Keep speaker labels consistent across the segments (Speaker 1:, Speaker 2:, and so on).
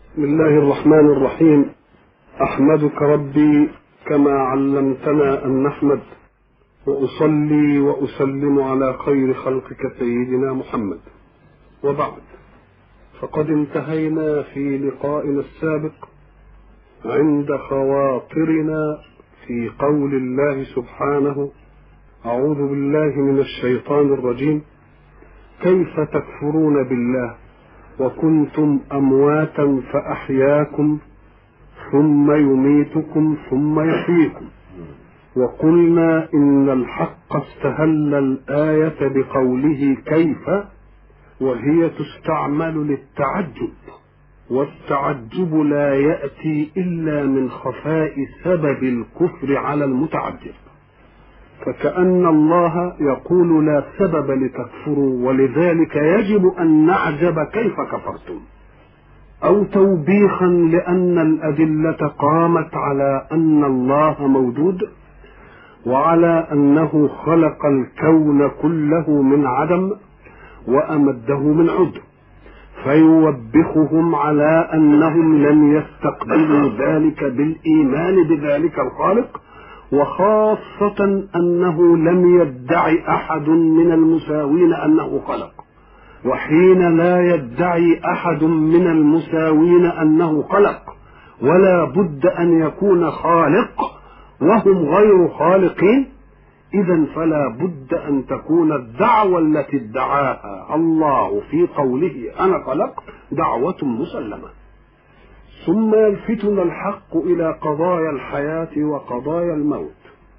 Speaker 1: بسم الله الرحمن الرحيم احمدك ربي كما علمتنا ان نحمد واصلي واسلم على خير خلقك سيدنا محمد وبعد فقد انتهينا في لقائنا السابق عند خواطرنا في قول الله سبحانه اعوذ بالله من الشيطان الرجيم كيف تكفرون بالله وكنتم امواتا فاحياكم ثم يميتكم ثم يحييكم وقلنا ان الحق استهل الايه بقوله كيف وهي تستعمل للتعجب والتعجب لا ياتي الا من خفاء سبب الكفر على المتعجب فكأن الله يقول لا سبب لتكفروا ولذلك يجب أن نعجب كيف كفرتم أو توبيخا لأن الأدلة قامت على أن الله موجود وعلى أنه خلق الكون كله من عدم وأمده من عدم فيوبخهم على أنهم لم يستقبلوا ذلك بالإيمان بذلك الخالق وخاصة أنه لم يدع أحد من المساوين أنه خلق وحين لا يدعي أحد من المساوين أنه خلق ولا بد أن يكون خالق وهم غير خالقين إذا فلا بد أن تكون الدعوة التي ادعاها الله في قوله أنا خلقت دعوة مسلمة ثم يلفتنا الحق الى قضايا الحياه وقضايا الموت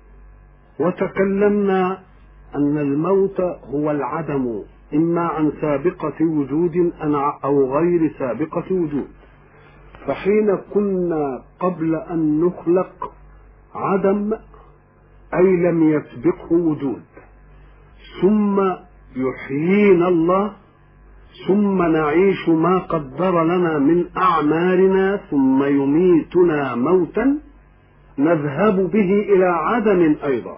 Speaker 1: وتكلمنا ان الموت هو العدم اما عن سابقه وجود او غير سابقه وجود فحين كنا قبل ان نخلق عدم اي لم يسبقه وجود ثم يحيينا الله ثم نعيش ما قدر لنا من اعمارنا ثم يميتنا موتا نذهب به الى عدم ايضا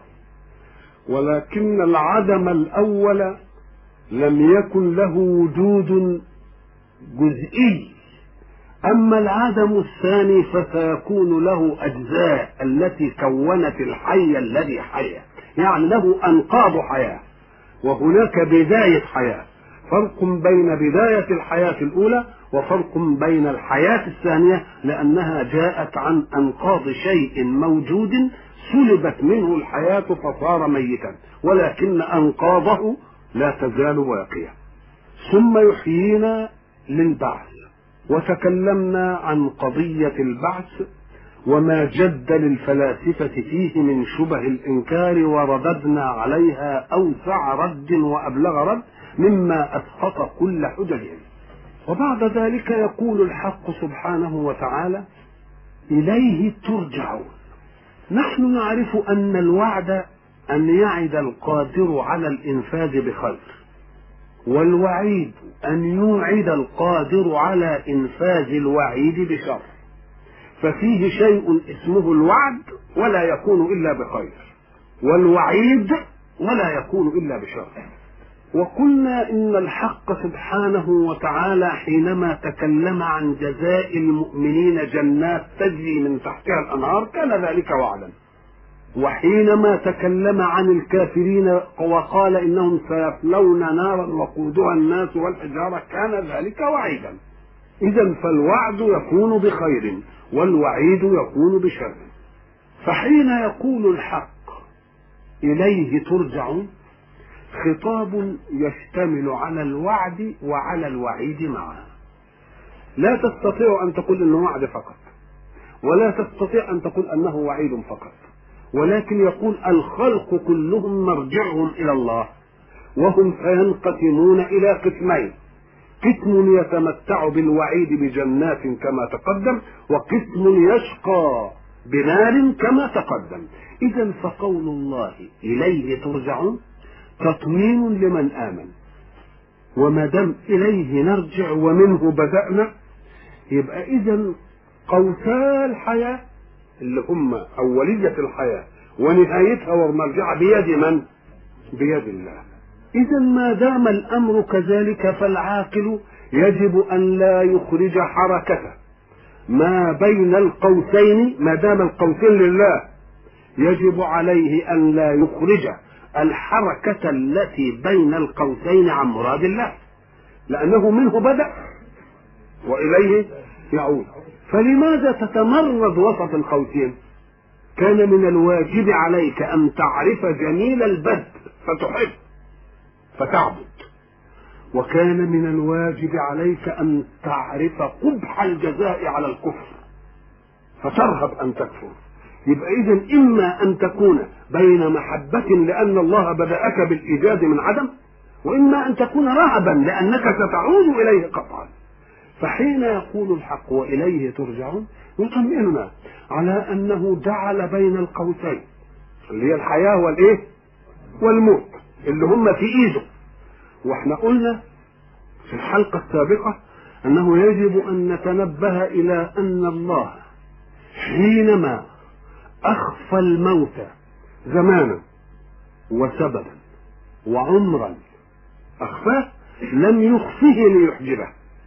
Speaker 1: ولكن العدم الاول لم يكن له وجود جزئي اما العدم الثاني فسيكون له اجزاء التي كونت الحي الذي حيا يعني له انقاض حياه وهناك بدايه حياه فرق بين بداية الحياة الأولى وفرق بين الحياة الثانية لأنها جاءت عن أنقاض شيء موجود سلبت منه الحياة فصار ميتا ولكن أنقاضه لا تزال باقية ثم يحيينا للبعث وتكلمنا عن قضية البعث وما جد للفلاسفة فيه من شبه الإنكار ورددنا عليها أوسع رد وأبلغ رد مما اسقط كل حججهم وبعد ذلك يقول الحق سبحانه وتعالى اليه ترجعون نحن نعرف ان الوعد ان يعد القادر على الانفاذ بخير والوعيد ان يوعد القادر على انفاذ الوعيد بشر ففيه شيء اسمه الوعد ولا يكون الا بخير والوعيد ولا يكون الا بشر وقلنا ان الحق سبحانه وتعالى حينما تكلم عن جزاء المؤمنين جنات تجري من تحتها الانهار كان ذلك وعدا وحينما تكلم عن الكافرين وقال انهم سيصلون نارا وقودها الناس والحجاره كان ذلك وعيدا اذا فالوعد يكون بخير والوعيد يكون بشر فحين يقول الحق اليه ترجعون خطاب يشتمل على الوعد وعلى الوعيد معا لا تستطيع ان تقول انه وعد فقط ولا تستطيع ان تقول انه وعيد فقط ولكن يقول الخلق كلهم مرجعهم الى الله وهم سينقسمون الى قسمين قسم يتمتع بالوعيد بجنات كما تقدم وقسم يشقى بنار كما تقدم اذا فقول الله اليه ترجعون تطمين لمن آمن وما دام إليه نرجع ومنه بدأنا يبقى إذا قوسا الحياة اللي هم أولية الحياة ونهايتها ومرجعها بيد من؟ بيد الله إذا ما دام الأمر كذلك فالعاقل يجب أن لا يخرج حركته ما بين القوسين ما دام القوسين لله يجب عليه ان لا يخرج الحركة التي بين القوسين عن مراد الله لأنه منه بدأ وإليه يعود فلماذا تتمرد وسط القوسين كان من الواجب عليك أن تعرف جميل البدء فتحب فتعبد وكان من الواجب عليك أن تعرف قبح الجزاء على الكفر فترهب أن تكفر يبقى إذا إما أن تكون بين محبة لأن الله بدأك بالإيجاد من عدم وإما أن تكون رهبا لأنك ستعود إليه قطعا فحين يقول الحق وإليه ترجعون يطمئننا على أنه جعل بين القوسين اللي هي الحياة والإيه والموت اللي هم في إيده واحنا قلنا في الحلقة السابقة أنه يجب أن نتنبه إلى أن الله حينما أخفى الموت زمانا وسببا وعمرا أخفاه لم يخفه ليحجبه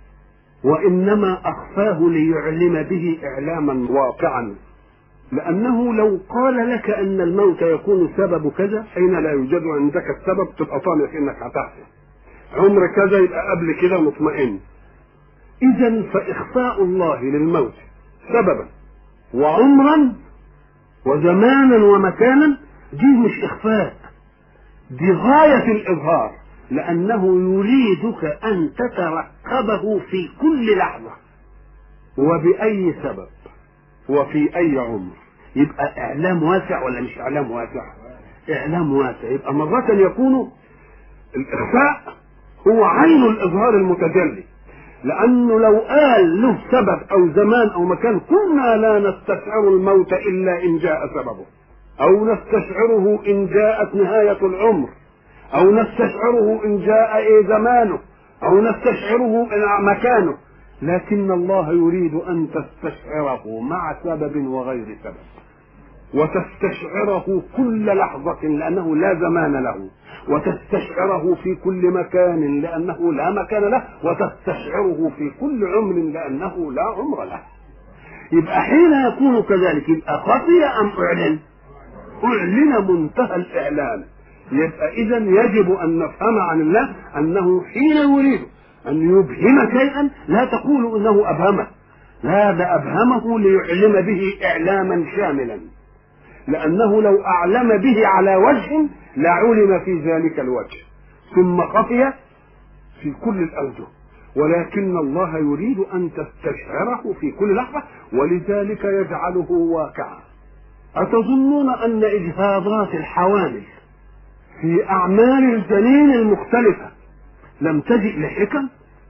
Speaker 1: وإنما أخفاه ليعلم به إعلاما واقعا لأنه لو قال لك أن الموت يكون سبب كذا حين لا يوجد عندك السبب تبقى طامع إنك هتحصل عمر كذا يبقى قبل كده مطمئن إذا فإخفاء الله للموت سببا وعمرا وزمانا ومكانا دي مش إخفاء دي غاية الإظهار لأنه يريدك أن تترقبه في كل لحظة وبأي سبب وفي أي عمر يبقى إعلام واسع ولا مش إعلام واسع؟ إعلام واسع يبقى مرة يكون الإخفاء هو عين الإظهار المتجلي لأنه لو قال له سبب أو زمان أو مكان كنا لا نستشعر الموت إلا إن جاء سببه أو نستشعره إن جاءت نهاية العمر أو نستشعره إن جاء إيه زمانه أو نستشعره إن مكانه لكن الله يريد أن تستشعره مع سبب وغير سبب وتستشعره كل لحظة لأنه لا زمان له وتستشعره في كل مكان لأنه لا مكان له وتستشعره في كل عمر لأنه لا عمر له يبقى حين يكون كذلك يبقى خفي أم أعلن أعلن منتهى الإعلان يبقى إذا يجب أن نفهم عن الله أنه حين يريد أن يبهم شيئا لا تقول إنه أبهمه لا ده أبهمه ليعلم به إعلاما شاملا لأنه لو أعلم به على وجه لعلم في ذلك الوجه ثم خفي في كل الأوجه ولكن الله يريد أن تستشعره في كل لحظة ولذلك يجعله واقعا أتظنون أن إجهاضات الحوامل في أعمال الجنين المختلفة لم تجئ لحكم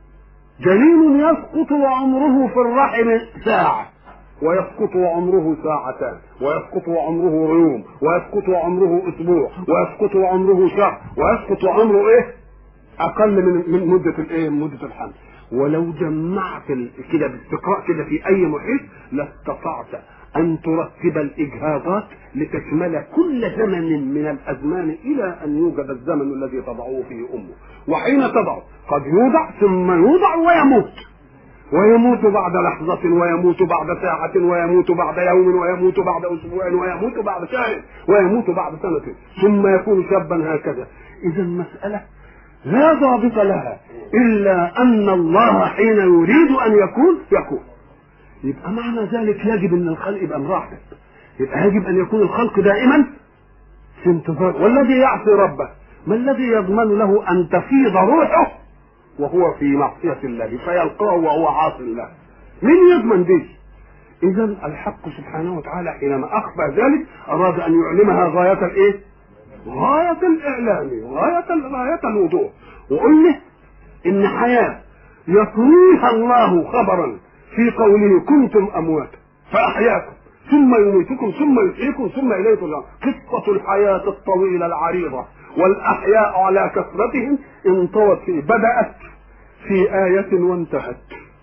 Speaker 1: جنين يسقط وعمره في الرحم ساعة ويسقط وعمره ساعتان ويسقط وعمره يوم ويسقط وعمره اسبوع ويسقط وعمره شهر ويسقط وعمره ايه اقل من من مده الايه مده الحمل ولو جمعت كده باستقراء كده في اي محيط لاستطعت ان ترتب الاجهاضات لتشمل كل زمن من الازمان الى ان يوجد الزمن الذي تضعه فيه امه وحين تضع قد يوضع ثم يوضع ويموت ويموت بعد لحظة ويموت بعد ساعة ويموت بعد يوم ويموت بعد أسبوع ويموت بعد شهر ويموت بعد سنة ثم يكون شابا هكذا إذا المسألة لا ضابط لها إلا أن الله حين يريد أن يكون يكون يبقى معنى ذلك يجب أن الخلق يبقى مراقب يبقى يجب أن يكون الخلق دائما في انتظار والذي يعصي ربه ما الذي يضمن له أن تفيض روحه وهو في معصية الله فيلقاه وهو عاص الله من يضمن دي إذا الحق سبحانه وتعالى حينما أخفى ذلك أراد أن يعلمها غاية الإيه؟ غاية الإعلام غاية غاية الوضوح وقلنا إن حياة يطويها الله خبرا في قوله كنتم أمواتا فأحياكم ثم يميتكم ثم يحييكم ثم إليه ترجعون قصة الحياة الطويلة العريضة والأحياء على كثرتهم انطوت فيه بدأت في آية وانتهت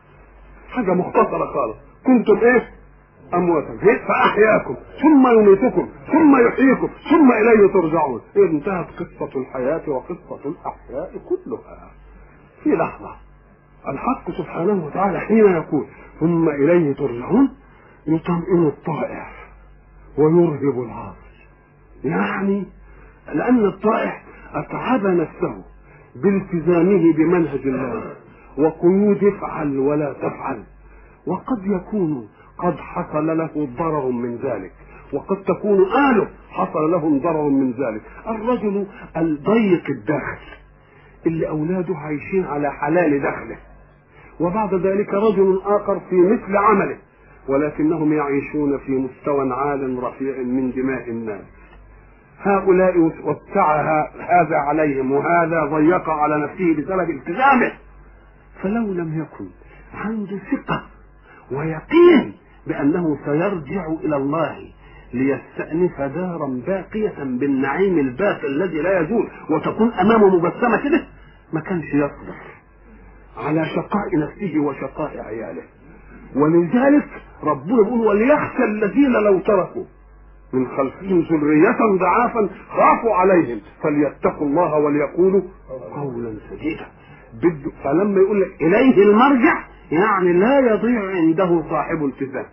Speaker 1: حاجة مختصرة خالص كنتم ايه أمواتا فأحياكم ثم يميتكم ثم يحييكم ثم إليه ترجعون انتهت قصة الحياة وقصة الأحياء كلها في لحظة الحق سبحانه وتعالى حين يقول ثم إليه ترجعون يطمئن الطائع ويرهب العاصي يعني لأن الطائع أتعب نفسه بالتزامه بمنهج الله وقيود افعل ولا تفعل وقد يكون قد حصل له ضرر من ذلك وقد تكون آله حصل لهم ضرر من ذلك الرجل الضيق الداخل اللي أولاده عايشين على حلال دخله وبعد ذلك رجل آخر في مثل عمله ولكنهم يعيشون في مستوى عال رفيع من دماء الناس هؤلاء وسع هذا عليهم وهذا ضيق على نفسه بسبب التزامه فلو لم يكن عنده ثقة ويقين بأنه سيرجع إلى الله ليستأنف دارا باقية بالنعيم الباقي الذي لا يزول وتكون أمامه مبسمة كده ما كانش يصبر على شقاء نفسه وشقاء عياله ولذلك ربنا يقول وليخشى الذين لو تركوا من خلفهم ذرية ضعافا خافوا عليهم فليتقوا الله وليقولوا قولا سديدا بده فلما يقول لك إليه المرجع يعني لا يضيع عنده صاحب التزام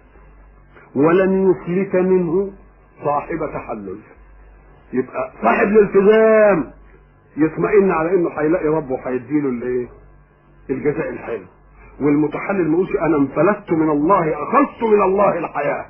Speaker 1: ولن يفلت منه صاحب تحلل يبقى صاحب الالتزام يطمئن على انه هيلاقي ربه هيديله الايه الجزاء الحلو والمتحلل ما يقولش انا انفلتت من الله اخذت من الله الحياه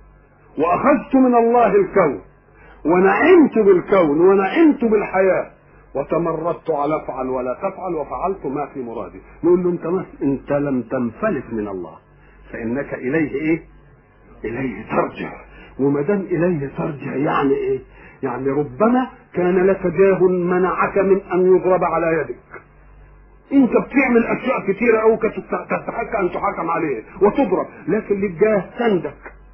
Speaker 1: واخذت من الله الكون ونعمت بالكون ونعمت بالحياه وتمردت على افعل ولا تفعل وفعلت ما في مرادي نقول له انت ما انت لم تنفلت من الله فانك اليه ايه اليه ترجع وما دام اليه ترجع يعني ايه يعني ربما كان لك جاه منعك من ان يضرب على يدك انت بتعمل اشياء كثيره او تستحق ان تحاكم عليه وتضرب لكن لك جاه سندك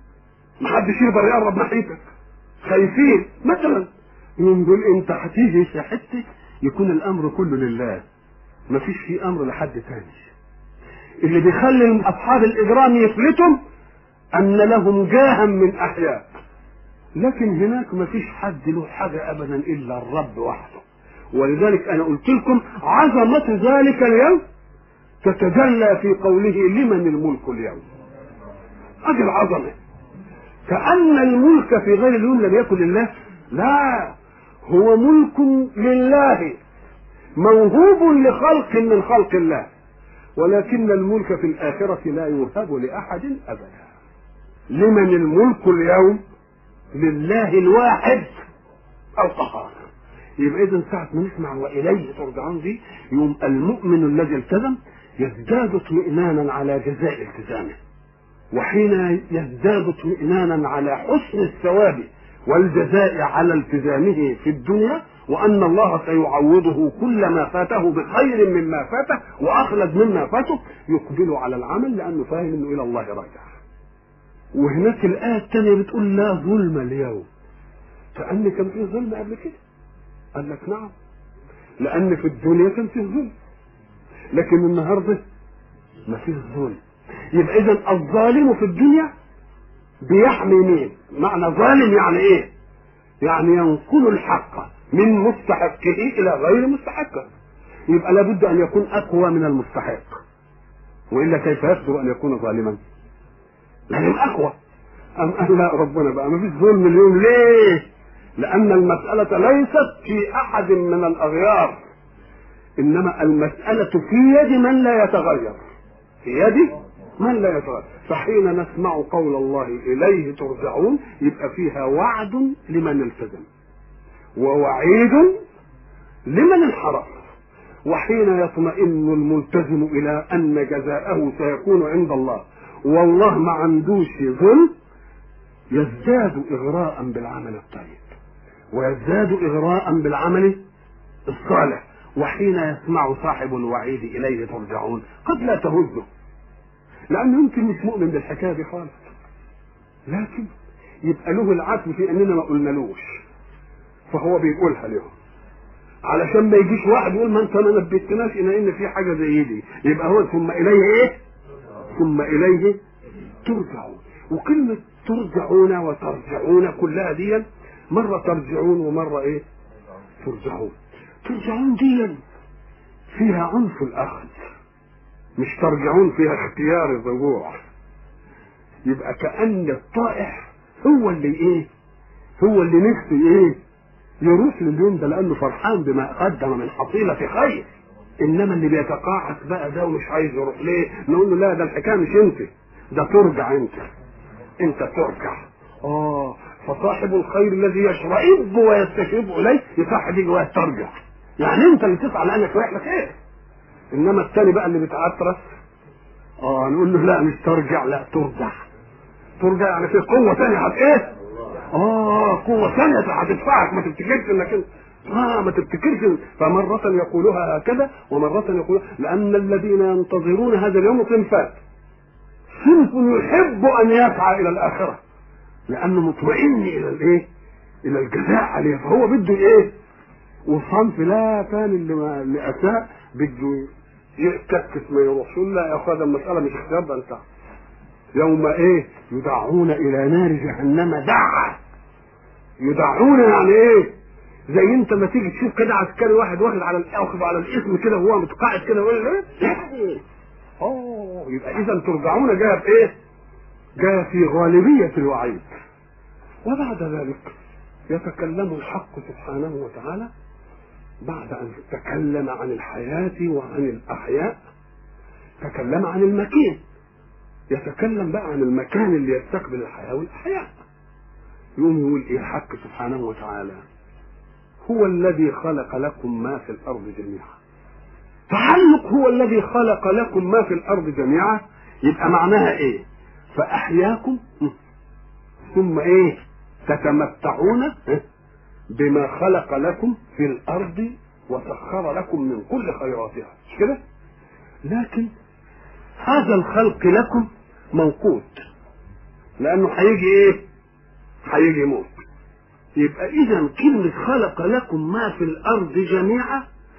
Speaker 1: محدش يقدر يقرب ناحيتك خايفين مثلا من دول انت هتيجي في حته يكون الامر كله لله مفيش فيه امر لحد تاني اللي بيخلي اصحاب الاجرام يفلتوا ان لهم جاها من احياء لكن هناك مفيش حد له حاجه ابدا الا الرب وحده ولذلك انا قلت لكم عظمه ذلك اليوم تتجلى في قوله لمن الملك اليوم ادي العظمه كأن الملك في غير اليوم لم يكن لله لا هو ملك لله موهوب لخلق من خلق الله ولكن الملك في الآخرة لا يوهب لأحد أبدا لمن الملك اليوم لله الواحد القهار يبقى إذا ساعة ما نسمع وإليه ترجعون دي يوم المؤمن الذي التزم يزداد اطمئنانا على جزاء التزامه وحين يزداد اطمئنانا على حسن الثواب والجزاء على التزامه في الدنيا وان الله سيعوضه كل ما فاته بخير مما فاته واخلد مما فاته يقبل على العمل لانه فاهم انه الى الله راجع. وهناك الايه الثانيه بتقول لا ظلم اليوم. كان كان فيه ظلم قبل كده. قال لك نعم. لان في الدنيا كان فيه ظلم. لكن النهارده ما فيش ظلم. يبقى اذا الظالم في الدنيا بيحمي مين معنى ظالم يعني ايه يعني ينقل الحق من مستحقه الى غير مستحقه يبقى لابد ان يكون اقوى من المستحق والا كيف يقدر ان يكون ظالما لازم اقوى ام قال لا ربنا بقى ما فيش ظلم اليوم ليه لان المساله ليست في احد من الاغيار انما المساله في يد من لا يتغير في يد من لا يتغير فحين نسمع قول الله إليه ترجعون يبقى فيها وعد لمن التزم ووعيد لمن انحرف وحين يطمئن الملتزم إلى أن جزاءه سيكون عند الله والله ما عندوش ظلم يزداد إغراء بالعمل الطيب ويزداد إغراء بالعمل الصالح وحين يسمع صاحب الوعيد إليه ترجعون قد لا تهزه لانه يمكن مش مؤمن بالحكايه دي خالص لكن يبقى له العتب في اننا ما قلنالوش فهو بيقولها لهم علشان ما يجيش واحد يقول ما انت ما نبهتناش ان ان في حاجه زي دي يبقى هو ثم اليه ايه؟ ثم اليه ترجعون وكلمه ترجعون وترجعون كلها دي مره ترجعون ومره ايه؟ ترجعون ترجعون دي فيها عنف الاخذ مش ترجعون فيها اختيار الرجوع يبقى كأن الطائح هو اللي ايه هو اللي نفسه ايه يروح لليوم ده لانه فرحان بما قدم من حصيلة خير انما اللي بيتقاعس بقى ده ومش عايز يروح ليه نقول له لا ده الحكايه مش انت ده ترجع انت انت ترجع اه فصاحب الخير الذي يشرئب ويستشرب اليه يصح دي جواه ترجع يعني انت اللي تسعى لانك رايح لخير انما الثاني بقى اللي بيتعترس اه نقول له لا مش ترجع لا ترجع ترجع يعني في قوه ثانيه هت ايه اه قوه ثانيه هتدفعك ما تفتكرش انك انت اه ما تفتكرش فمرة يقولها هكذا ومرة يقول لأن الذين ينتظرون هذا اليوم صنفان صنف يحب أن يسعى إلى الآخرة لأنه مطمئن إلى الإيه؟ إلى الجزاء عليه فهو بده إيه؟ وصنف لا ثاني اللي, ما اللي أساء بده يكتكس ما يروحش يقول لا يا أخويا ده المسألة مش اختيار ده أنت يوم إيه؟ يدعون إلى نار جهنم دعا يدعون يعني إيه؟ زي انت ما تيجي تشوف كده عسكري واحد واخد على واخد على الاسم كده وهو متقاعد كده ويقول ايه اه يبقى اذا ترجعون جايه بايه؟ جايه في غالبيه الوعيد وبعد ذلك يتكلم الحق سبحانه وتعالى بعد ان تكلم عن الحياه وعن الاحياء تكلم عن المكان يتكلم بقى عن المكان اللي يستقبل الحياه والاحياء يقوم يقول ايه الحق سبحانه وتعالى هو الذي خلق لكم ما في الارض جميعا تعلق هو الذي خلق لكم ما في الارض جميعا يبقى معناها ايه فاحياكم ثم ايه تتمتعون بما خلق لكم في الارض وسخر لكم من كل خيراتها مش كده لكن هذا الخلق لكم موقوت لانه هيجي ايه هيجي موت يبقى اذا كلمة خلق لكم ما في الارض جميعا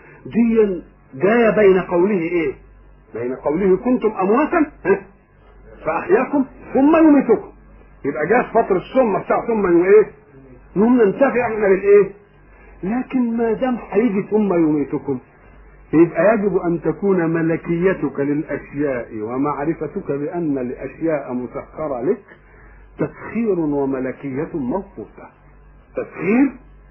Speaker 1: دي جاية بين قوله ايه بين قوله كنتم امواتا فاحياكم ثم يميتكم يبقى جاء فترة السمة بتاع ثم ايه نقوم ننتفع احنا بالايه لكن ما دام هيجي ثم يميتكم يبقى يجب ان تكون ملكيتك للاشياء ومعرفتك بان الاشياء مسخرة لك تسخير وملكية موقوفة تسخير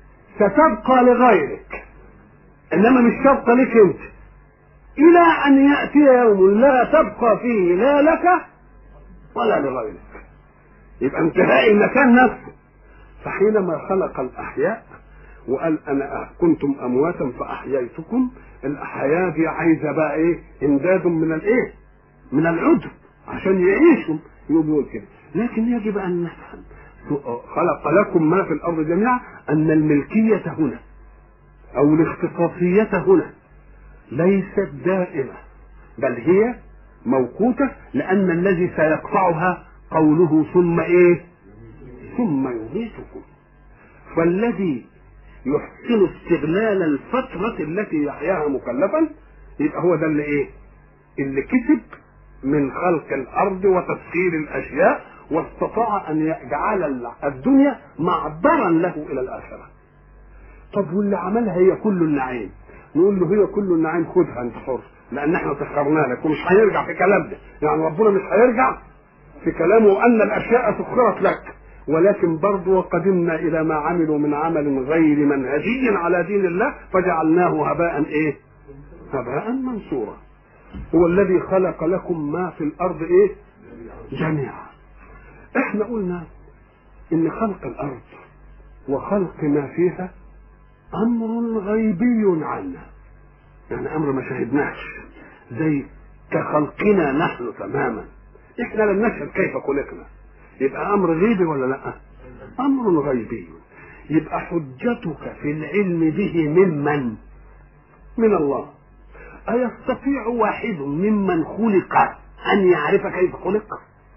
Speaker 1: ستبقى لغيرك انما مش تبقى لك انت الى ان ياتي يوم لا تبقى فيه لا لك ولا لغيرك يبقى انتهاء المكان نفسه فحينما خلق الاحياء وقال انا كنتم امواتا فاحييتكم الاحياء دي عايزه بقى ايه امداد من الايه من العدو عشان يعيشوا يقول بيقول كده لكن يجب ان نفهم خلق لكم ما في الارض جميعا ان الملكيه هنا او الاختصاصيه هنا ليست دائمه بل هي موقوته لان الذي سيقطعها قوله ثم ايه ثم يميتكم فالذي يحسن استغلال الفترة التي يحياها مكلفا يبقى هو ده اللي ايه اللي كسب من خلق الارض وتسخير الاشياء واستطاع ان يجعل الدنيا معبرا له الى الاخره طب واللي عملها هي كل النعيم نقول له هي كل النعيم خدها انت حر لان احنا سخرنا لك ومش هيرجع في كلامنا يعني ربنا مش هيرجع في كلامه ان الاشياء سخرت لك ولكن برضه وقدمنا الى ما عملوا من عمل غير منهجي على دين الله فجعلناه هباء ايه هباء منصورا هو الذي خلق لكم ما في الارض ايه جميعا احنا قلنا ان خلق الارض وخلق ما فيها امر غيبي عنا يعني امر ما شاهدناش زي كخلقنا نحن تماما احنا لم نشهد كيف خلقنا يبقى امر غيبي ولا لا امر غيبي يبقى حجتك في العلم به ممن من الله أيستطيع واحد ممن خلق أن يعرف كيف خلق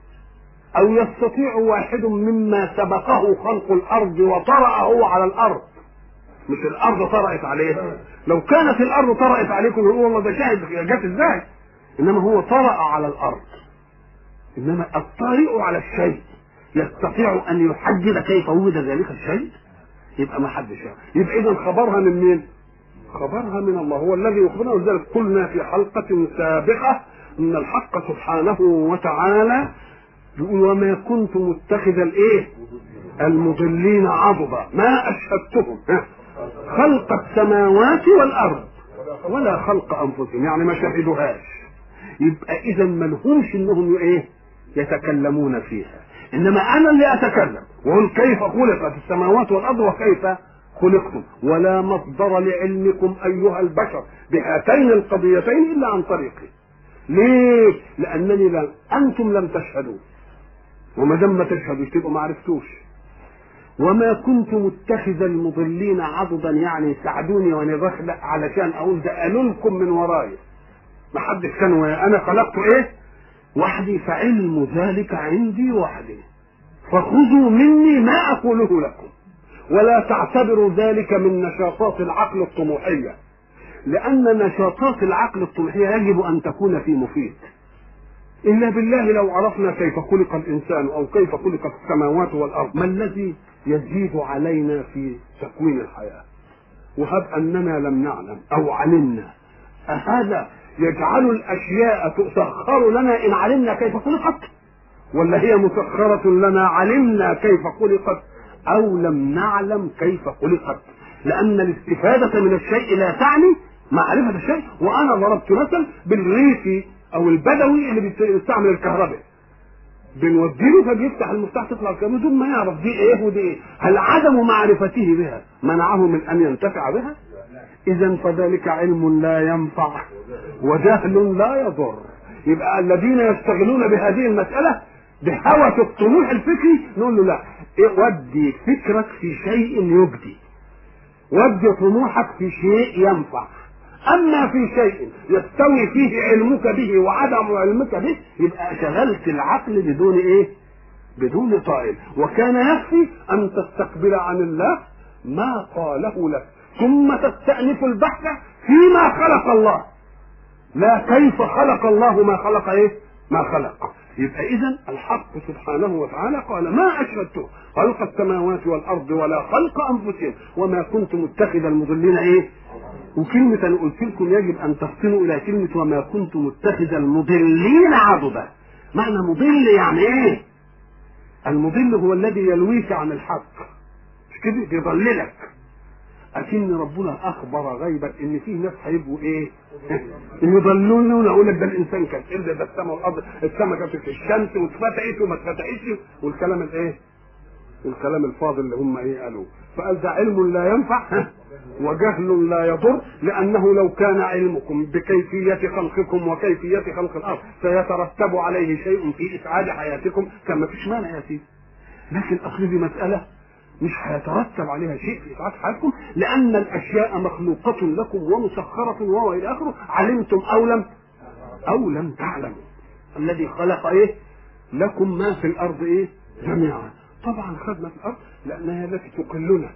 Speaker 1: أو يستطيع واحد مما سبقه خلق الأرض وطرأه على الأرض مش الأرض طرأت عليه لو كانت الأرض طرأت عليكم يقول والله ده شاهد جت إزاي إنما هو طرأ على الأرض إنما الطارئ على الشيء يستطيع أن يحدد كيف وجد ذلك الشيء يبقى ما حدش يبقى إذا خبرها من مين؟ خبرها من الله هو الذي يخبرنا ولذلك قلنا في حلقة سابقة ان الحق سبحانه وتعالى يقول وما كنت متخذ الايه المضلين عضدا ما اشهدتهم خلق السماوات والارض ولا خلق انفسهم يعني ما شهدوهاش يبقى اذا ما لهمش انهم ايه يتكلمون فيها انما انا اللي اتكلم واقول كيف خلقت السماوات والارض وكيف خلقتم ولا مصدر لعلمكم ايها البشر بهاتين القضيتين الا عن طريقي ليه لانني لم انتم لم تشهدوا وما دام ما تشهدوش تبقوا ما عرفتوش وما كنت متخذ المضلين عضدا يعني ساعدوني وانا بخلق علشان اقول ده قالوا لكم من ورايا ما حدش كان ويا انا خلقت ايه وحدي فعلم ذلك عندي وحدي فخذوا مني ما اقوله لكم ولا تعتبروا ذلك من نشاطات العقل الطموحيه لان نشاطات العقل الطموحيه يجب ان تكون في مفيد إلا بالله لو عرفنا كيف خلق الإنسان أو كيف خلقت السماوات والأرض ما الذي يزيد علينا في تكوين الحياة وهب أننا لم نعلم أو علمنا أهذا يجعل الأشياء تسخر لنا إن علمنا كيف خلقت ولا هي مسخرة لنا علمنا كيف خلقت أو لم نعلم كيف خلقت لأن الاستفادة من الشيء لا تعني معرفة الشيء وأنا ضربت مثل بالريفي او البدوي اللي بيستعمل الكهرباء بنوديله فبيفتح المفتاح تطلع الكهرباء بدون ما يعرف دي ايه ودي ايه هل عدم معرفته بها منعه من ان ينتفع بها اذا فذلك علم لا ينفع وجهل لا يضر يبقى الذين يشتغلون بهذه المساله بهوس الطموح الفكري نقول له لا إيه ودي فكرك في شيء يجدي ودي طموحك في شيء ينفع اما في شيء يستوي فيه علمك به وعدم علمك به يبقى شغلت العقل بدون ايه بدون طائل وكان يكفي ان تستقبل عن الله ما قاله لك ثم تستأنف البحث فيما خلق الله لا كيف خلق الله ما خلق ايه ما خلق يبقى اذا الحق سبحانه وتعالى قال ما اشهدته خلق السماوات والارض ولا خلق انفسهم وما كنت متخذ المضلين ايه وكلمة أنا قلت لكم يجب أن تفطنوا إلى كلمة وما كنت متخذ المضلين عضدا معنى مضل يعني إيه؟ المضل هو الذي يلويك عن الحق مش كده بيضللك أكن ربنا أخبر غيبا إن في ناس هيبقوا إيه؟ يضلون يقول لك ده الإنسان كان إلا ده السماء والأرض السماء كانت في الشمس واتفتحت وما اتفتحتش والكلام الإيه؟ والكلام الفاضل اللي هم إيه قالوه فقال ده علم لا ينفع وجهل لا يضر لأنه لو كان علمكم بكيفية خلقكم وكيفية خلق الأرض سيترتب عليه شيء في إسعاد حياتكم كان ما فيش مانع يا سيدي لكن أصل دي مسألة مش هيترتب عليها شيء في إسعاد حياتكم لأن الأشياء مخلوقة لكم ومسخرة وهو إلى آخره علمتم أو لم أو لم تعلموا الذي خلق إيه لكم ما في الأرض إيه جميعا طبعا خدنا في الأرض لأنها التي تقلنا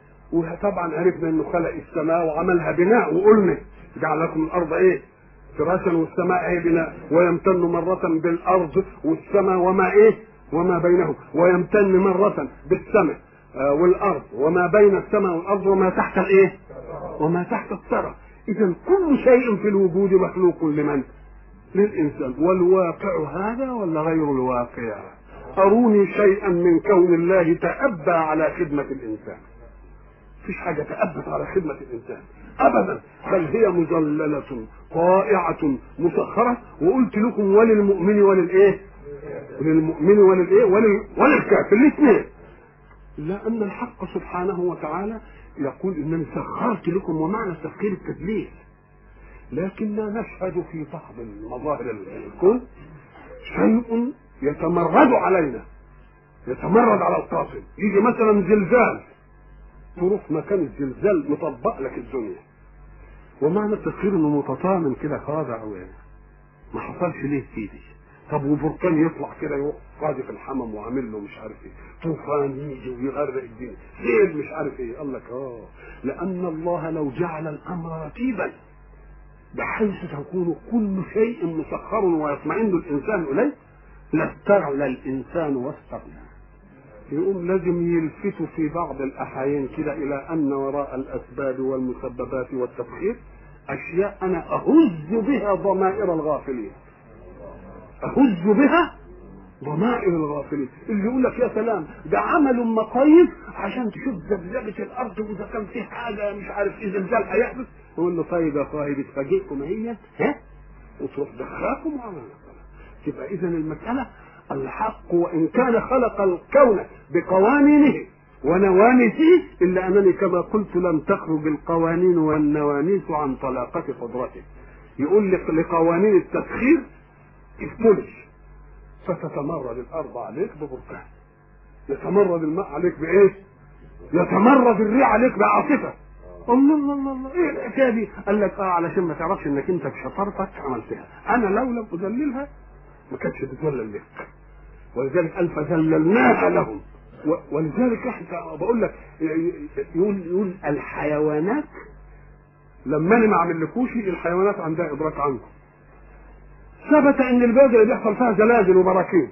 Speaker 1: وطبعا عرفنا انه خلق السماء وعملها بناء وقلنا جعل لكم الارض ايه فراشا والسماء ايه بناء ويمتن مرة بالارض والسماء وما ايه وما بينهم ويمتن مرة بالسماء آه والارض وما بين السماء والارض وما تحت الايه وما تحت الثرى اذا كل شيء في الوجود مخلوق لمن للانسان والواقع هذا ولا غير الواقع اروني شيئا من كون الله تأبى على خدمة الانسان مفيش حاجة تأبت على خدمة الإنسان أبدا بل هي مذللة طائعة مسخرة وقلت لكم وللمؤمن وللإيه؟ وللمؤمن وللإيه؟ ولل... وللكافر الاثنين لأن الحق سبحانه وتعالى يقول إنني سخرت لكم ومعنى تسخير التدليس لكننا نشهد في بعض المظاهر الكون شيء يتمرد علينا يتمرد على القاصد يجي مثلا زلزال تروح مكان الزلزال مطبق لك الدنيا ومعنى التسخير انه متطامن كده خاضع يعني ما حصلش ليه سيدي طب وبركان يطلع كده يروح قاذف الحمم وعامل له مش عارف ايه طوفان يجي ويغرق الدنيا سيل مش عارف ايه قال لك اه لان الله لو جعل الامر رتيبا بحيث تكون كل شيء مسخر ويطمئن الانسان اليه لاستغنى الانسان واستغنى يقوم لازم يلفتوا في بعض الاحايين كده الى ان وراء الاسباب والمسببات والتفخير اشياء انا اهز بها ضمائر الغافلين اهز بها ضمائر الغافلين اللي يقول لك يا سلام ده عملوا مقاييس عشان تشوف ذبذبه الارض واذا كان في حاجه مش عارف ايه زلزال هيحدث يقول له طيب يا صاحبي بتفاجئكم هي ها وتروح دخاكم وعمل تبقى اذا المساله الحق وان كان خلق الكون بقوانينه ونواميسه الا انني كما قلت لم تخرج القوانين والنواميس عن طلاقه قدرته يقول لك لقوانين التسخير افتلج فتتمرد الارض عليك ببركان يتمرد الماء عليك بايه؟ يتمرد الريح عليك بعاصفه الله الله الله الله ايه الحكايه دي؟ قال لك اه علشان ما تعرفش انك انت بشطارتك عملتها انا لو لم اذللها ما كانتش تتذلل لك ولذلك قال فذللناها لهم ولذلك احنا بقول لك يقول يقول الحيوانات لما انا ما اعملكوش الحيوانات عندها ادراك عنكم ثبت ان البلد اللي بيحصل فيها زلازل وبراكين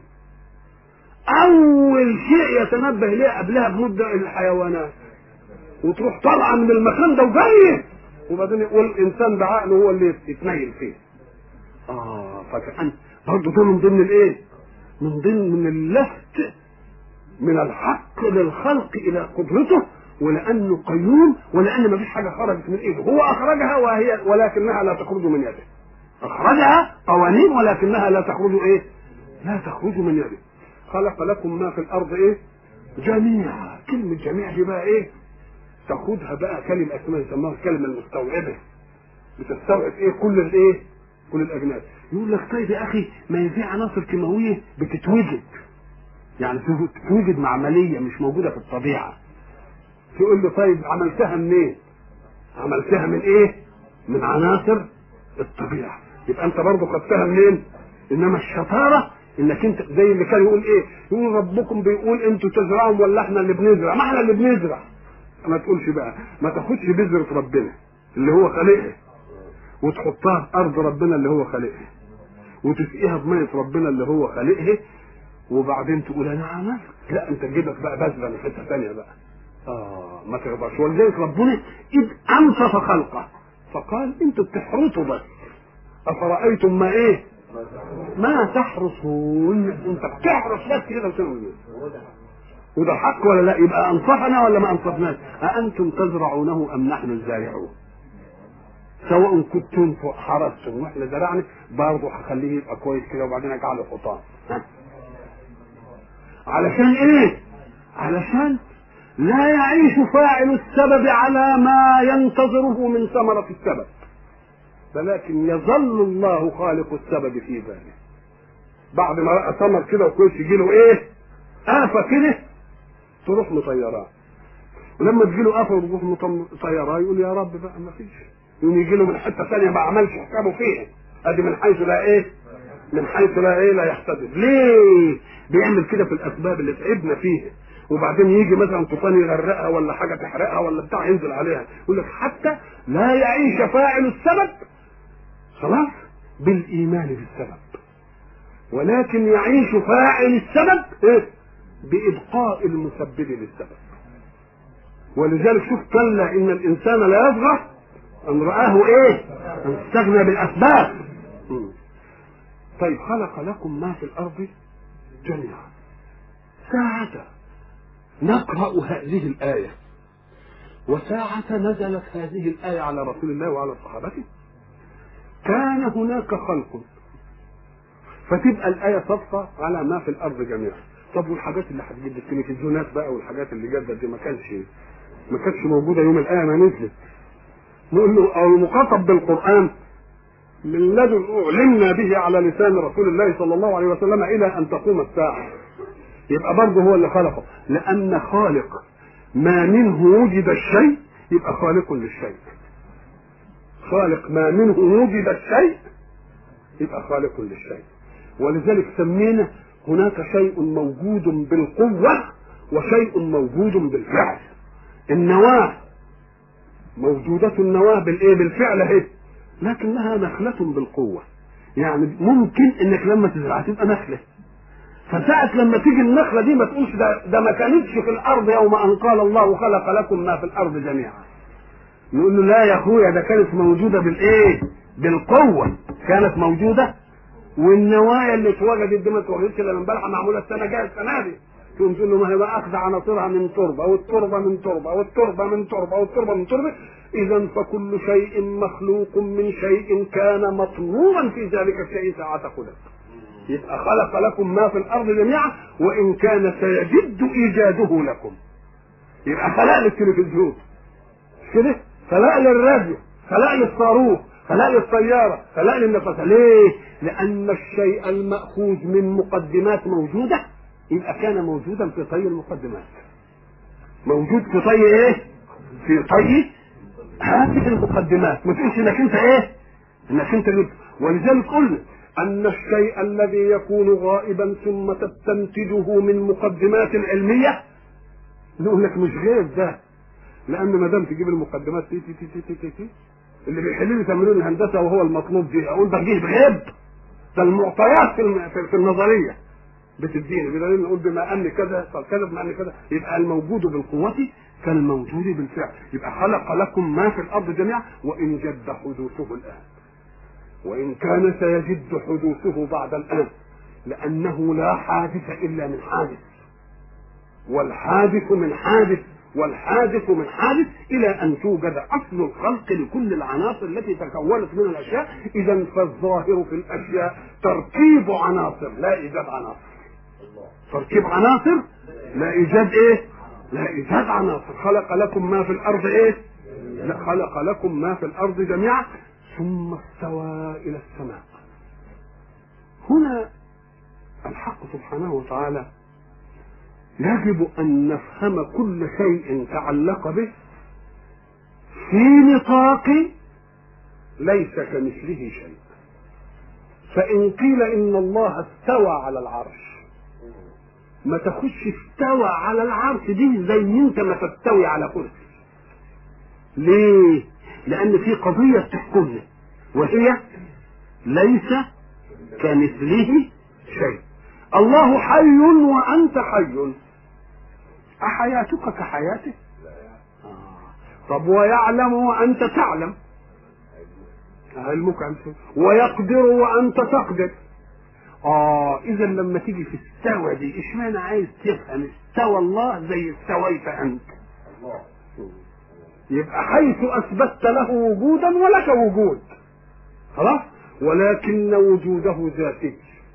Speaker 1: اول شيء يتنبه اليه قبلها بمده الحيوانات وتروح طالعه من المكان ده وجايه وبعدين يقول الانسان بعقله هو اللي يتنيل فيه اه فكأن برضه ده من ضمن الايه؟ من ضمن من اللفت من الحق للخلق الى قدرته ولانه قيوم ولان ما فيش حاجه خرجت من ايده هو اخرجها وهي ولكنها لا تخرج من يده اخرجها قوانين ولكنها لا تخرج ايه لا تخرج من يده خلق لكم ما في الارض ايه جميعا كلمه جميع دي بقى ايه تاخدها بقى كلمه اسمها يسموها الكلمه المستوعبه بتستوعب ايه كل الايه كل الاجناس يقول لك طيب يا اخي ما هي في عناصر كيماويه بتتوجد يعني تتوجد معمليه مش موجوده في الطبيعه تقول له طيب عملتها منين عملتها من ايه من عناصر الطبيعه يبقى انت برضه خدتها منين انما الشطاره انك انت زي اللي كان يقول ايه يقول ربكم بيقول انتوا تزرعوا ولا احنا اللي بنزرع ما احنا اللي بنزرع ما تقولش بقى ما تاخدش بذرة ربنا اللي هو خالقها وتحطها في ارض ربنا اللي هو خالقها وتسقيها بميه ربنا اللي هو خالقها وبعدين تقول انا عملت لا انت جيبك بقى بذره من حته ثانيه بقى اه ما تقدرش ولذلك ربنا اذ انصف خلقه فقال انتوا بتحرطوا بس افرايتم ما ايه ما تحرصون انت بتحرص بس كده وتنوي وده حق ولا لا يبقى انصفنا ولا ما انصفناش أأنتم تزرعونه أم نحن الزارعون سواء كنتم حرستم واحنا زرعنا برضه هخليه يبقى كويس كده وبعدين اجعله حطام علشان ايه علشان لا يعيش فاعل السبب على ما ينتظره من ثمرة السبب ولكن يظل الله خالق السبب في ذلك بعد ما رأى ثمر كده وكويس يجي له ايه آفة كده تروح مطيراه ولما تجي له آفة وتروح مطيراه يقول يا رب بقى ما فيش يقوم يجي له من حتة ثانية ما عملش حسابه فيها ادي من حيث لا ايه من حيث لا ايه لا يحتسب ليه بيعمل كده في الاسباب اللي تعبنا فيها وبعدين يجي مثلا طوفان يغرقها ولا حاجه تحرقها ولا بتاع ينزل عليها يقول لك حتى لا يعيش فاعل السبب خلاص بالايمان بالسبب ولكن يعيش فاعل السبب إيه؟ بابقاء المسبب للسبب ولذلك شوف كلا ان الانسان لا يصغى ان رآه ايه ان استغنى بالاسباب طيب خلق لكم ما في الارض جميعا ساعة نقرأ هذه الآية وساعة نزلت هذه الآية على رسول الله وعلى صحابته كان هناك خلق فتبقى الآية صدفة على ما في الأرض جميعا طب والحاجات اللي هتجد التلفزيونات بقى والحاجات اللي جدت دي ما كانش ما كانتش موجودة يوم الآية ما نزلت نقول له أو المخاطب بالقرآن من لدن أعلمنا به على لسان رسول الله صلى الله عليه وسلم إلى أن تقوم الساعة يبقى برضه هو اللي خلقه لأن خالق ما منه وجد الشيء يبقى خالق للشيء خالق ما منه وجد الشيء يبقى خالق للشيء ولذلك سمينا هناك شيء موجود بالقوة وشيء موجود بالفعل النواة موجودة النواة بالايه بالفعل اهي لكنها نخلة بالقوة يعني ممكن انك لما تزرعها تبقى نخلة فساعة لما تيجي النخلة دي ما تقولش ده, ده ما كانتش في الأرض يوم أن قال الله خلق لكم ما في الأرض جميعا يقول له لا يا أخويا ده كانت موجودة بالإيه؟ بالقوة كانت موجودة والنوايا اللي اتوجدت دي ما اتوجدتش الا امبارح معموله السنه جايه السنه دي تقوم تقول له ما هي بقى اخذ عناصرها من تربه والتربه من تربه والتربه من تربه والتربه من تربه اذا فكل شيء مخلوق من شيء كان مطلوبا في ذلك الشيء ساعة خلق يبقى خلق لكم ما في الارض جميعا وان كان سيجد ايجاده لكم يبقى خلق للتلفزيون مش كده خلق للراديو خلق للصاروخ خلق للطياره خلق للنفس ليه لان الشيء الماخوذ من مقدمات موجوده يبقى كان موجودا في طي المقدمات موجود في طي ايه في طي هذه المقدمات ما تقولش انك انت ايه انك انت جبت ولذلك قلنا ان الشيء الذي يكون غائبا ثم تستنتجه من مقدمات علميه نقول لك مش غير ده لان ما دام تجيب المقدمات تي تي تي تي تي, تي, تي اللي بيحل لي تمرين الهندسه وهو المطلوب دي اقول ده جه غيب ده المعطيات في, الم... في, في النظريه بتديني بدليل نقول بما ان كذا كذا بما ان كذا يبقى الموجود بالقوه كالموجود بالفعل يبقى خلق لكم ما في الارض جميعا وان جد حدوثه الان وان كان سيجد حدوثه بعد الان لانه لا حادث الا من حادث والحادث من حادث والحادث من حادث الى ان توجد اصل الخلق لكل العناصر التي تكونت من الاشياء اذا فالظاهر في الاشياء تركيب عناصر لا ايجاد عناصر تركيب عناصر لا ايجاد ايه لا ايجاد عناصر خلق لكم ما في الارض ايه لا خلق لكم ما في الارض جميعا ثم استوى الى السماء هنا الحق سبحانه وتعالى يجب ان نفهم كل شيء تعلق به في نطاق ليس كمثله شيء فان قيل ان الله استوى على العرش ما تخش استوى على العرش دي زي انت ما تستوي على كرسي ليه لان في قضية تحكمنا وهي ليس كمثله شيء الله حي وانت حي احياتك كحياته طب ويعلم وانت تعلم علمك انت ويقدر وانت تقدر اه اذا لما تيجي في استوى دي اشمعنى عايز تفهم استوى الله زي استويت انت يبقى حيث اثبتت له وجودا ولك وجود خلاص ولكن وجوده ذاتي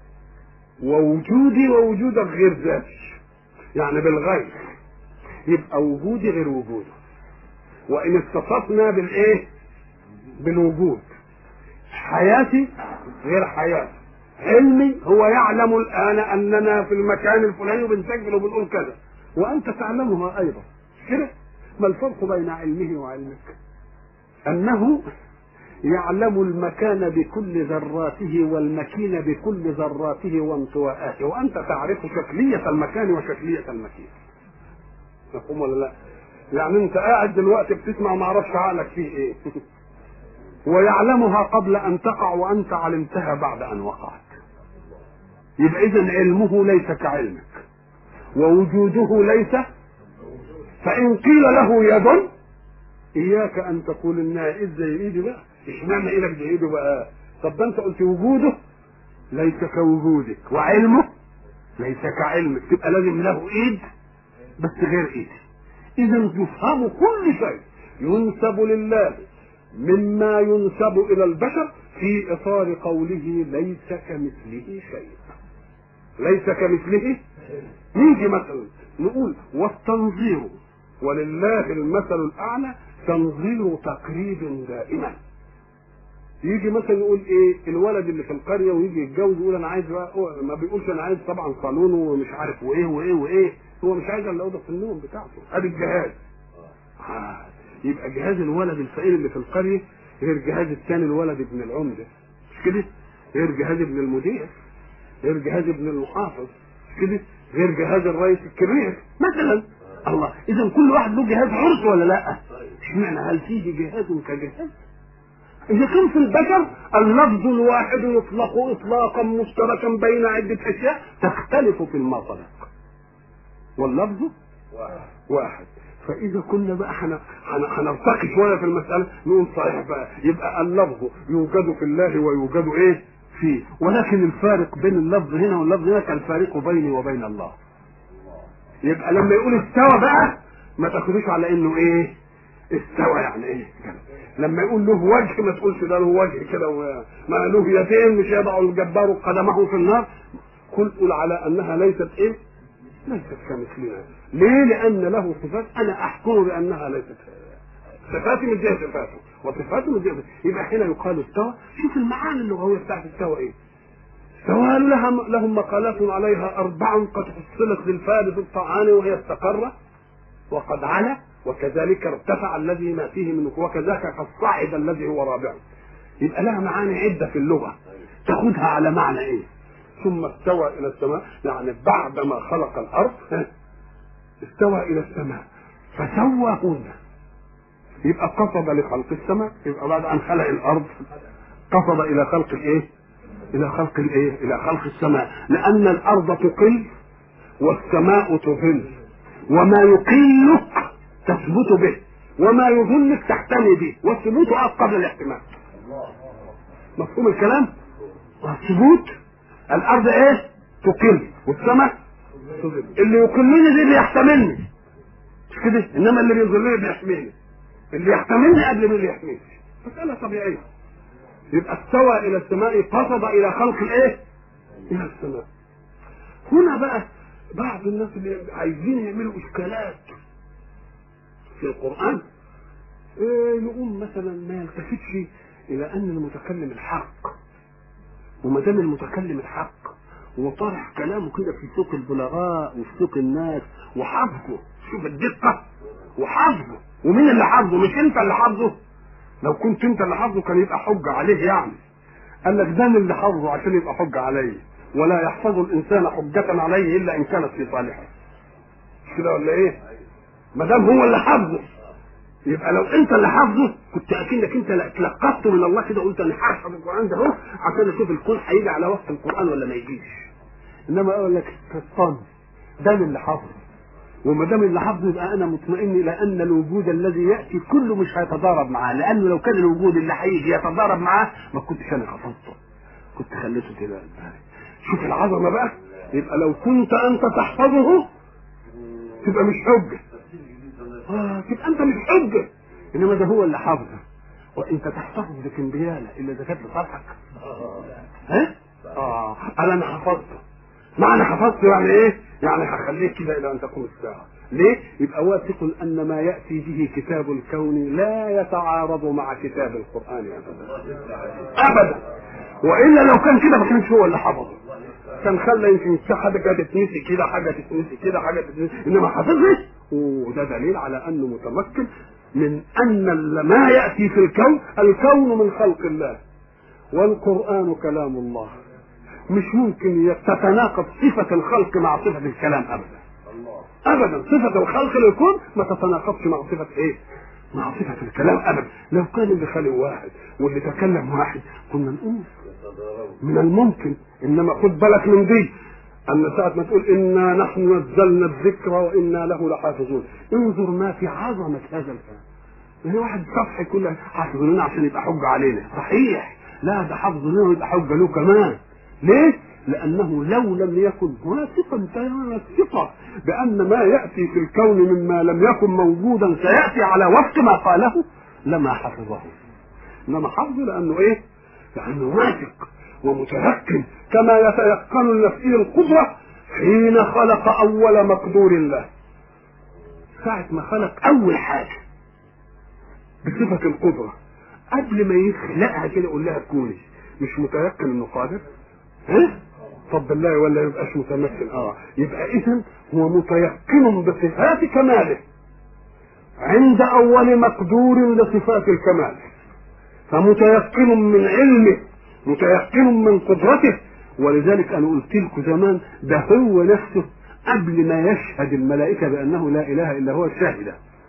Speaker 1: ووجودي ووجودك غير ذاتي يعني بالغير يبقى وجودي غير وجوده وان اتصفنا بالايه بالوجود حياتي غير حياتي علمي هو يعلم الان اننا في المكان الفلاني وبنسجل وبنقول كذا وانت تعلمها ايضا كده ما الفرق بين علمه وعلمك انه يعلم المكان بكل ذراته والمكين بكل ذراته وانطواءاته وانت تعرف شكلية المكان وشكلية المكين مفهوم ولا لا يعني انت قاعد دلوقتي بتسمع وما اعرفش عقلك فيه ايه ويعلمها قبل ان تقع وانت علمتها بعد ان وقعت يبقى اذا علمه ليس كعلمك ووجوده ليس فان قيل له يد اياك ان تقول انها ايد زي ايدي بقى اشمعنى ايدك زي ايده بقى طب ده انت قلت وجوده ليس كوجودك وعلمه ليس كعلمك تبقى لازم له ايد بس غير ايدي اذا يفهم كل شيء ينسب لله مما ينسب الى البشر في اطار قوله ليس كمثله شيء ليس كمثله نيجي مثلا نقول والتنظير ولله المثل الاعلى تنظير تقريب دائما يجي مثلا يقول ايه الولد اللي في القريه ويجي يتجوز يقول انا عايز بقى ما بيقولش انا عايز طبعا صالون ومش عارف وايه وايه وايه هو مش عايز الا اوضه النوم بتاعته ادي الجهاز آه. يبقى جهاز الولد الفقير اللي في القريه غير جهاز الثاني الولد ابن العمده مش كده غير جهاز ابن المدير غير جهاز ابن المحافظ مش كده غير جهاز الرئيس الكبير مثلا الله اذا كل واحد له جهاز عرس ولا لا اشمعنى هل فيه جهاز كجهاز إذا كان في البشر اللفظ الواحد يطلق إطلاقا مشتركا بين عدة أشياء تختلف في المطلق واللفظ واحد فإذا كنا بقى هنرتقي شوية في المسألة نقول صحيح بقى يبقى اللفظ يوجد في الله ويوجد إيه؟ فيه ولكن الفارق بين اللفظ هنا واللفظ هنا كالفارق بيني وبين الله يبقى لما يقول استوى بقى ما تاخدوش على انه ايه استوى يعني ايه لما يقول له وجه ما تقولش ده له وجه كده ما له يدين مش يضع الجبار قدمه في النار قل قل على انها ليست ايه ليست كمثلنا ليه لان له صفات انا احكم بانها ليست صفاتي من جهه صفاته وصفاته من جهه يبقى هنا يقال استوى شوف المعاني اللغويه بتاعت استوى ايه سواء لها لهم مقالات عليها أربع قد فصلت للفارس الطعان وهي استقر وقد علا وكذلك ارتفع الذي ما فيه من وكذاك قد صعد الذي هو رابع يبقى لها معاني عدة في اللغة تاخدها على معنى ايه ثم استوى الى السماء يعني بعدما خلق الارض استوى الى السماء فسواهن يبقى قصد لخلق السماء يبقى بعد ان خلق الارض قصد الى خلق الايه الى خلق الايه الى خلق السماء لان الارض تقل والسماء تظل وما يقلك تثبت به وما يظلك تحتمي به والثبوت قبل الاحتمال مفهوم الكلام الثبوت الارض ايه تقل والسماء تظل اللي يقلني دي اللي يحتملني مش كده انما اللي بيظلني بيحميني اللي يحتملني قبل من اللي يحميني مساله طبيعيه يبقى استوى الى السماء قصد الى خلق الايه الى السماء هنا بقى بعض الناس اللي عايزين يعملوا اشكالات في القران إيه يقوم مثلا ما يلتفتش الى ان المتكلم الحق وما دام المتكلم الحق وطرح كلامه كده في سوق البلغاء وفي سوق الناس وحافظه شوف الدقه وحافظه ومين اللي حافظه مش انت اللي حافظه لو كنت انت اللي حافظه كان يبقى حجه عليه يعني قال لك ده اللي حافظه عشان يبقى حجه عليه ولا يحفظ الانسان حجه عليه الا ان كانت في صالحه مش كده ولا ايه ما دام هو اللي حافظه يبقى لو انت اللي حافظه كنت اكنك انت تلقفته من الله كده قلت انا هحفظ القران ده اهو عشان اشوف الكون هيجي على وقت القران ولا ما يجيش انما اقول لك كالصن ده اللي حافظه وما دام اللي حافظه يبقى انا مطمئن الى ان الوجود الذي ياتي كله مش هيتضارب معاه لانه لو كان الوجود اللي هيجي يتضارب معاه ما كنتش انا حفظته كنت خليته كده شوف العظمه بقى يبقى لو كنت انت تحفظه تبقى مش حجه اه تبقى انت مش حجه انما ده هو اللي حافظه وانت تحفظه بكمبياله الا اذا كانت لصالحك ها اه قال انا حفظته معنى حفظته يعني ايه يعني هخليه كده الى ان تقوم الساعه ليه يبقى واثق ان ما ياتي به كتاب الكون لا يتعارض مع كتاب القران ابدا ابدا والا لو كان كده ما كانش هو اللي حفظه كان خلى يمكن حاجه تتنسي كده حاجه تتنسي كده حاجه تتنسي انما حفظه وده دليل على انه متمكن من ان ما ياتي في الكون الكون من خلق الله والقران كلام الله مش ممكن تتناقض صفة الخلق مع صفة الكلام أبدا أبدا صفة الخلق للكون ما تتناقضش مع صفة إيه؟ مع صفة الكلام أبدا لو كان اللي خلق واحد واللي تكلم واحد كنا نقول من الممكن إنما خد بالك من دي أن ساعة ما تقول إنا نحن نزلنا الذكر وإنا له لحافظون انظر ما في عظمة هذا الكلام يعني واحد سطحي كله حافظ لنا عشان يبقى حجة علينا صحيح لا ده حافظ لنا ويبقى حجة له كمان ليه؟ لأنه لو لم يكن واثقا تمام الثقة بأن ما يأتي في الكون مما لم يكن موجودا سيأتي على وفق ما قاله لما حفظه إنما حفظه لأنه إيه؟ لأنه واثق ومتيقن كما يتيقن لنفسه القدرة حين خلق أول مقدور الله ساعة ما خلق أول حاجة بصفة القدرة قبل ما يخلقها كده يقول لها كوني مش متيقن انه قادر ها طب بالله ولا يبقاش متمثل اه يبقى اذا هو متيقن بصفات كماله عند اول مقدور لصفات الكمال فمتيقن من علمه متيقن من قدرته ولذلك انا قلت لكم زمان ده هو نفسه قبل ما يشهد الملائكه بانه لا اله الا هو شهد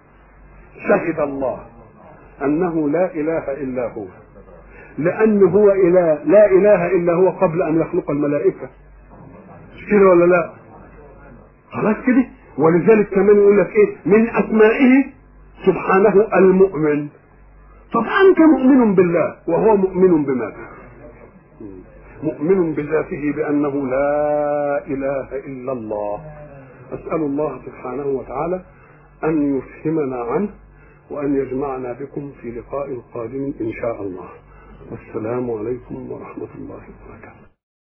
Speaker 1: شهد الله انه لا اله الا هو لأنه هو إله لا إله إلا هو قبل أن يخلق الملائكة مش كده ولا لا خلاص كده ولذلك كمان يقول لك إيه من أسمائه سبحانه المؤمن طب أنت مؤمن بالله وهو مؤمن بماذا مؤمن بذاته بأنه لا إله إلا الله أسأل الله سبحانه وتعالى أن يفهمنا عنه وأن يجمعنا بكم في لقاء قادم إن شاء الله والسلام عليكم ورحمة الله وبركاته